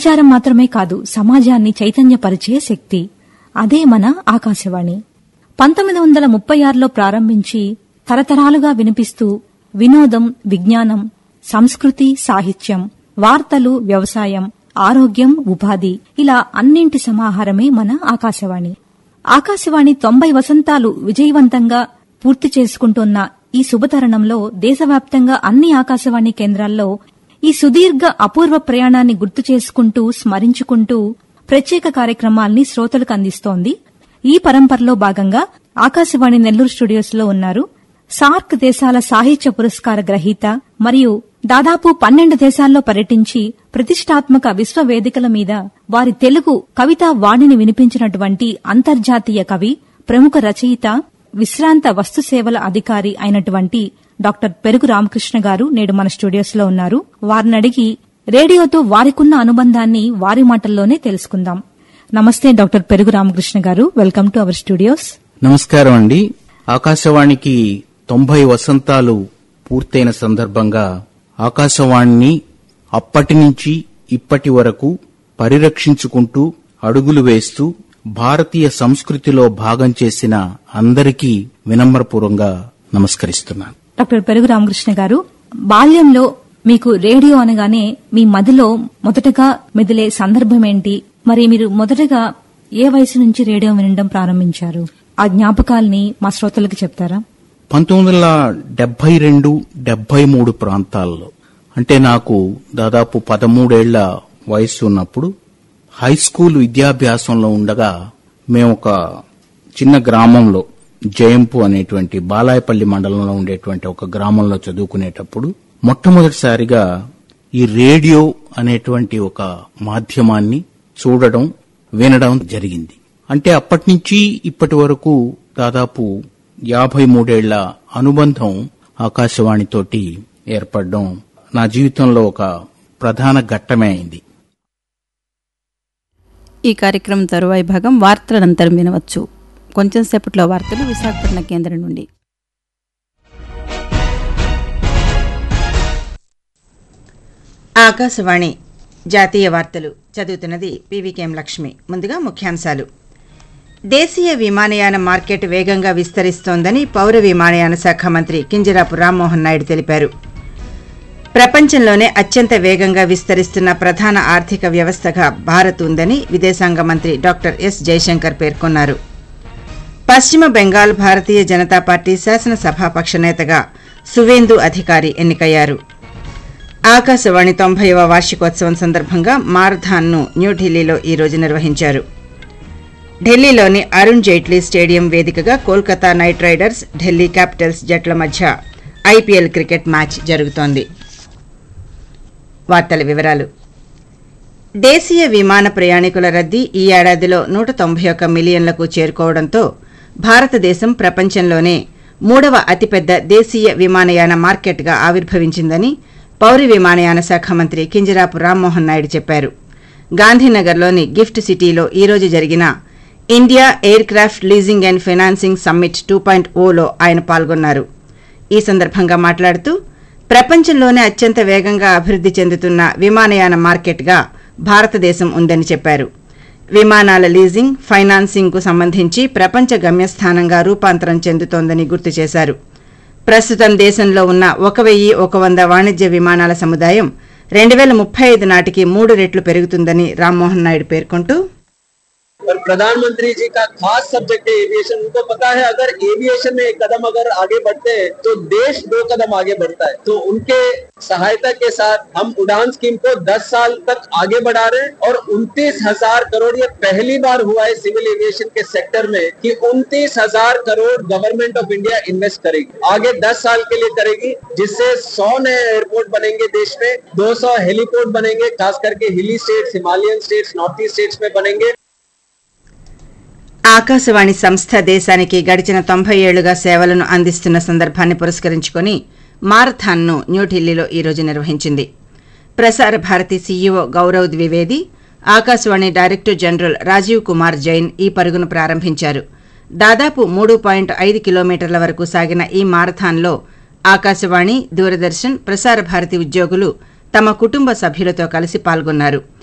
సమాచారం మాత్రమే కాదు సమాజాన్ని చైతన్యపరిచే శక్తి అదే మన ఆకాశవాణి పంతొమ్మిది వందల ముప్పై ఆరులో ప్రారంభించి తరతరాలుగా వినిపిస్తూ వినోదం విజ్ఞానం సంస్కృతి సాహిత్యం వార్తలు వ్యవసాయం ఆరోగ్యం ఉపాధి ఇలా అన్నింటి సమాహారమే మన ఆకాశవాణి ఆకాశవాణి తొంభై వసంతాలు విజయవంతంగా పూర్తి చేసుకుంటున్న ఈ శుభతరుణంలో దేశవ్యాప్తంగా అన్ని ఆకాశవాణి కేంద్రాల్లో ఈ సుదీర్ఘ అపూర్వ ప్రయాణాన్ని గుర్తు చేసుకుంటూ స్మరించుకుంటూ ప్రత్యేక కార్యక్రమాల్ని శ్రోతలకు అందిస్తోంది ఈ పరంపరలో భాగంగా ఆకాశవాణి నెల్లూరు స్టూడియోస్ లో ఉన్నారు సార్క్ దేశాల సాహిత్య పురస్కార గ్రహీత మరియు దాదాపు పన్నెండు దేశాల్లో పర్యటించి ప్రతిష్టాత్మక విశ్వ వేదికల మీద వారి తెలుగు కవితా వాణిని వినిపించినటువంటి అంతర్జాతీయ కవి ప్రముఖ రచయిత విశ్రాంత వస్తు సేవల అధికారి అయినటువంటి డాక్టర్ పెరుగు రామకృష్ణ గారు నేడు మన స్టూడియోస్ లో ఉన్నారు వారిని అడిగి రేడియోతో వారికున్న అనుబంధాన్ని వారి మాటల్లోనే తెలుసుకుందాం నమస్తే డాక్టర్ పెరుగు రామకృష్ణ గారు వెల్కమ్ టు అవర్ స్టూడియోస్ నమస్కారం అండి ఆకాశవాణికి తొంభై వసంతాలు పూర్తయిన సందర్భంగా ఆకాశవాణిని అప్పటి నుంచి ఇప్పటి వరకు పరిరక్షించుకుంటూ అడుగులు వేస్తూ భారతీయ సంస్కృతిలో భాగం చేసిన అందరికీ వినమ్రపూర్వంగా నమస్కరిస్తున్నాను డాక్టర్ పెరుగు రామకృష్ణ గారు బాల్యంలో మీకు రేడియో అనగానే మీ మదిలో మొదటగా మెదిలే సందర్భం ఏంటి మరి మీరు మొదటగా ఏ వయసు నుంచి రేడియో వినడం ప్రారంభించారు ఆ జ్ఞాపకాల్ని మా శ్రోతలకు చెప్తారా పంతొమ్మిది వందల డెబ్బై రెండు డెబ్బై మూడు ప్రాంతాల్లో అంటే నాకు దాదాపు పదమూడేళ్ల వయస్సు ఉన్నప్పుడు హై స్కూల్ విద్యాభ్యాసంలో ఉండగా మేము ఒక చిన్న గ్రామంలో జయంపు అనేటువంటి బాలాయపల్లి మండలంలో ఉండేటువంటి ఒక గ్రామంలో చదువుకునేటప్పుడు మొట్టమొదటిసారిగా ఈ రేడియో అనేటువంటి ఒక మాధ్యమాన్ని చూడడం వినడం జరిగింది అంటే అప్పటి నుంచి ఇప్పటి వరకు దాదాపు యాభై మూడేళ్ల అనుబంధం ఆకాశవాణితోటి ఏర్పడడం నా జీవితంలో ఒక ప్రధాన ఘట్టమే అయింది ఈ కార్యక్రమం తరువాయి భాగం వార్తలంతరం వినవచ్చు కొంచెం సేపట్లో వార్తలు విశాఖపట్నం కేంద్రం నుండి ఆకాశవాణి జాతీయ వార్తలు చదువుతున్నది పీవీకేఎం లక్ష్మి ముందుగా ముఖ్యాంశాలు దేశీయ విమానయాన మార్కెట్ వేగంగా విస్తరిస్తోందని పౌర విమానయాన శాఖ మంత్రి కింజరాపు రామ్మోహన్ నాయుడు తెలిపారు ప్రపంచంలోనే అత్యంత వేగంగా విస్తరిస్తున్న ప్రధాన ఆర్థిక వ్యవస్థగా భారత్ ఉందని విదేశాంగ మంత్రి డాక్టర్ ఎస్ జయశంకర్ పేర్కొన్నారు పశ్చిమ బెంగాల్ భారతీయ జనతా పార్టీ శాసనసభాపక్ష నేతగా సువేందు అధికారి ఎన్నికయ్యారు ఆకాశవాణి తొంభైవ వార్షికోత్సవం సందర్భంగా మారథాన్ను న్యూఢిల్లీలో ఈ రోజు నిర్వహించారు ఢిల్లీలోని అరుణ్ జైట్లీ స్టేడియం వేదికగా Kolkata knight riders Delhi capitals జట్ల మధ్య ఐపీఎల్ క్రికెట్ మ్యాచ్ జరుగుతోంది వార్తల వివరాలు దేశీయ విమాన ప్రయాణికుల రద్దీ ఈ ఏడాదిలో నూట తొంభై ఒక్క మిలియన్లకు చేరుకోవడంతో భారతదేశం ప్రపంచంలోనే మూడవ అతిపెద్ద దేశీయ విమానయాన మార్కెట్గా ఆవిర్భవించిందని పౌర విమానయాన శాఖ మంత్రి కింజరాపు రామ్మోహన్ నాయుడు చెప్పారు గాంధీనగర్లోని గిఫ్ట్ సిటీలో ఈ రోజు జరిగిన India aircraft leasing and financing summit two point ఓలో ఆయన పాల్గొన్నారు ఈ సందర్భంగా మాట్లాడుతూ ప్రపంచంలోనే అత్యంత వేగంగా అభివృద్ధి చెందుతున్న విమానయాన మార్కెట్గా భారతదేశం ఉందని చెప్పారు విమానాల లీజింగ్ ఫైనాన్సింగ్ కు సంబంధించి ప్రపంచ గమ్యస్థానంగా రూపాంతరం చెందుతోందని గుర్తు చేశారు ప్రస్తుతం దేశంలో ఉన్న ఒక వెయ్యి ఒక వంద వాణిజ్య విమానాల సముదాయం రెండు వేల ముప్పై ఐదు నాటికి మూడు రెట్లు పెరుగుతుందని రామ్మోహన్ నాయుడు పేర్కొంటూ और प्रधानमंत्री जी का खास सब्जेक्ट है एविएशन उनको पता है अगर एविएशन में एक कदम अगर आगे बढ़ते हैं तो देश दो कदम आगे बढ़ता है तो उनके सहायता के साथ हम उड़ान स्कीम को 10 साल तक आगे बढ़ा रहे हैं और उनतीस हजार करोड़ ये पहली बार हुआ है सिविल एविएशन के सेक्टर में कि उनतीस हजार crore government of India invest करेगी आगे 10 साल के लिए करेगी जिससे 100 नए एयरपोर्ट बनेंगे देश में 200 हेलीपोर्ट बनेंगे खास करके hilly states Himalayan states north east states में बनेंगे ఆకాశవాణి సంస్థ దేశానికి గడిచిన తొంభై ఏళ్లుగా సేవలను అందిస్తున్న సందర్భాన్ని పురస్కరించుకుని మారథాన్ను న్యూఢిల్లీలో ఈ రోజు నిర్వహించింది Prasar Bharati CEO Gaurav Dwivedi Akashvani director general Rajiv Kumar Jain ఈ పరుగును ప్రారంభించారు దాదాపు మూడు పాయింట్ ఐదు కిలోమీటర్ల వరకు సాగిన ఈ మారథాన్లో ఆకాశవాణి దూరదర్శన్ ప్రసార భారతి ఉద్యోగులు తమ కుటుంబ సభ్యులతో కలిసి పాల్గొన్నారు